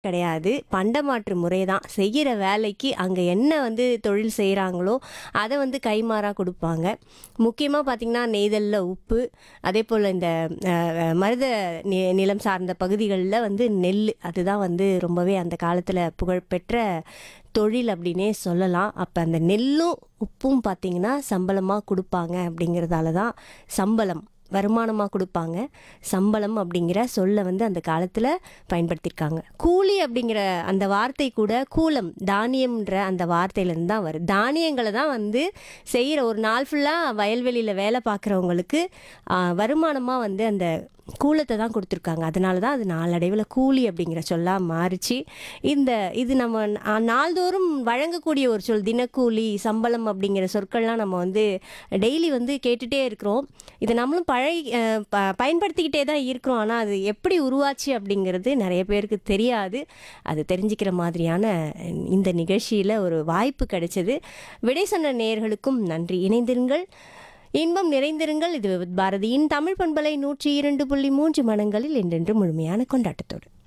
கிடையாது பண்டமாற்று முறை தான் செய்கிற வேலைக்கு அங்கே என்ன வந்து தொழில் செய்கிறாங்களோ அதை வந்து கைமாறாக கொடுப்பாங்க முக்கியமாக பார்த்திங்கன்னா நெய்தலில் உப்பு அதே போல் இந்த அஹ், மருத நி நிலம் சார்ந்த பகுதிகளில் வந்து நெல் அதுதான் வந்து ரொம்பவே அந்த காலத்தில் புகழ்பெற்ற தொழில் அப்படின்னே சொல்லலாம் அப்போ அந்த நெல்லும் உப்பும் பார்த்திங்கன்னா சம்பளமாக கொடுப்பாங்க அப்படிங்கிறதால தான் சம்பளம் வருமானமாக கொடுப்பாங்க சம்பளம் அப்படிங்கிற சொல்லை வந்து அந்த காலத்தில் பயன்படுத்தியிருக்காங்க கூலி அப்படிங்கிற அந்த வார்த்தை கூட கூலம் தானியம்ன்ற அந்த வார்த்தையிலேருந்து தான் வருது தானியங்களை தான் வந்து செய்கிற ஒரு நாள் ஃபுல்லாக வயல்வெளியில் வேலை பார்க்குறவங்களுக்கு வருமானமாக வந்து அந்த கூலத்தை தான் கொடுத்துருக்காங்க அதனால தான் அது நாளடைவில் கூலி அப்படிங்கிற சொல்லா மாறிச்சு இந்த இது நம்ம நா- நாள்தோறும் வழங்கக்கூடிய ஒரு சொல் தினக்கூலி சம்பளம் அப்படிங்கிற சொற்கள்லாம் நம்ம வந்து டெய்லி வந்து கேட்டுகிட்டே இருக்கிறோம் இதை நம்மளும் பழகி அஹ், ப பயன்படுத்திக்கிட்டே தான் இருக்கிறோம் ஆனால் அது எப்படி உருவாச்சு அப்படிங்கிறது நிறைய பேருக்கு தெரியாது அது தெரிஞ்சுக்கிற மாதிரியான இந்த நிகழ்ச்சியில் ஒரு வாய்ப்பு கிடைச்சது விடை சொன்ன நேயர்களுக்கும் நன்றி இணைந்திருங்கள் இன்பம் நிறைந்திருங்கள் இது பாரதியின் தமிழ் பண்பலை நூற்றி இரண்டு புள்ளி மூன்று மனங்களில் என்றென்று முழுமையான கொண்டாட்டத்தோடு